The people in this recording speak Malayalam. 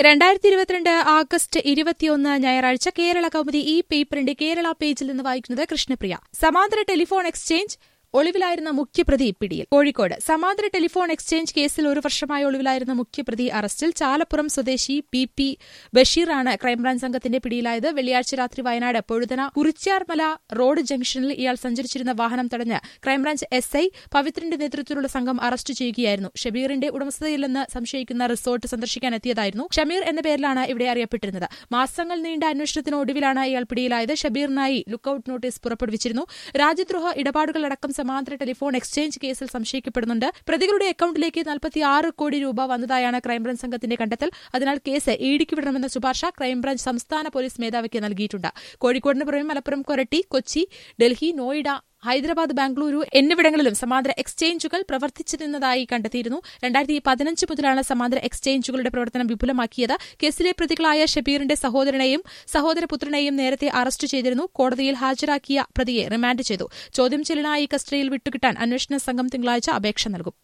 രണ്ടായിരത്തി ഇരുപത്തിരണ്ട് ആഗസ്റ്റ് ഇരുപത്തിയൊന്ന് ഞായറാഴ്ച കേരള കൗമുദി ഈ പേപ്പറിന്റെ കേരള പേജിൽ നിന്ന് വായിക്കുന്നത് കൃഷ്ണപ്രിയ സമാന്തര ടെലിഫോൺ എക്സ്ചേഞ്ച് ഒളിവിലായിരുന്ന മുഖ്യപ്രതി പിടിയിൽ കോഴിക്കോട് സമാന്തര ടെലിഫോൺ എക്സ്ചേഞ്ച് കേസിൽ ഒരു വർഷമായി ഒളിവിലായിരുന്ന മുഖ്യപ്രതി അറസ്റ്റിൽ ചാലപ്പുറം സ്വദേശി പി പി ബഷീറാണ് ക്രൈംബ്രാഞ്ച് സംഘത്തിന്റെ പിടിയിലായത് വെള്ളിയാഴ്ച രാത്രി വയനാട് പൊഴുതന കുറിച്യാർമല റോഡ് ജംഗ്ഷനിൽ ഇയാൾ സഞ്ചരിച്ചിരുന്ന വാഹനം തടഞ്ഞ് ക്രൈംബ്രാഞ്ച് എസ് ഐ പവിത്രന്റെ നേതൃത്വത്തിലുള്ള സംഘം അറസ്റ്റ് ചെയ്യുകയായിരുന്നു ഷബീറിന്റെ ഉടമസ്ഥതയില്ലെന്ന് സംശയിക്കുന്ന റിസോർട്ട് സന്ദർശിക്കാനെത്തിയതായിരുന്നു ഷമീർ എന്ന പേരിലാണ് ഇവിടെ അറിയപ്പെട്ടിരുന്നത് മാസങ്ങൾ നീണ്ട അന്വേഷണത്തിന് ഒടുവിലാണ് ഇയാൾ പിടിയിലായത് ഷബീറിനായി ലുക്കൌട്ട് നോട്ടീസ് പുറപ്പെടുവിച്ചിരുന്നു രാജ്യദ്രോഹ ഇടപാടുകളടക്കം സമാന്തര ടെലിഫോൺ എക്സ്ചേഞ്ച് കേസിൽ സംശയിക്കപ്പെടുന്നുണ്ട് പ്രതികളുടെ അക്കൌണ്ടിലേക്ക് നാൽപ്പത്തിയാറ് കോടി രൂപ വന്നതായാണ് ക്രൈംബ്രാഞ്ച് സംഘത്തിന്റെ കണ്ടെത്തൽ അതിനാൽ കേസ് ഇഡിക്ക് വിടണമെന്ന ശുപാർശ ക്രൈംബ്രാഞ്ച് സംസ്ഥാന പോലീസ് മേധാവിക്ക് നൽകിയിട്ടുണ്ട് കോഴിക്കോടിന് പുറമെ മലപ്പുറം കൊരട്ടി കൊച്ചി ഡൽഹി നോയിഡ ഹൈദരാബാദ് ബാംഗ്ലൂരു എന്നിവിടങ്ങളിലും സമാന്തര എക്സ്ചേഞ്ചുകൾ പ്രവർത്തിച്ചിരുന്നതായി കണ്ടെത്തിയിരുന്നു രണ്ടായിരത്തി പതിനഞ്ച് മുതലാണ് സമാന്തര എക്സ്ചേഞ്ചുകളുടെ പ്രവർത്തനം വിപുലമാക്കിയത് കേസിലെ പ്രതികളായ ഷബീറിന്റെ സഹോദരനെയും സഹോദരപുത്രനെയും നേരത്തെ അറസ്റ്റ് ചെയ്തിരുന്നു കോടതിയിൽ ഹാജരാക്കിയ പ്രതിയെ റിമാൻഡ് ചെയ്തു ചോദ്യം ചെയ്യലിനായി കസ്റ്റഡിയിൽ വിട്ടുകിട്ടാൻ അന്വേഷണ സംഘം തിങ്കളാഴ്ച അപേക്ഷ നൽകും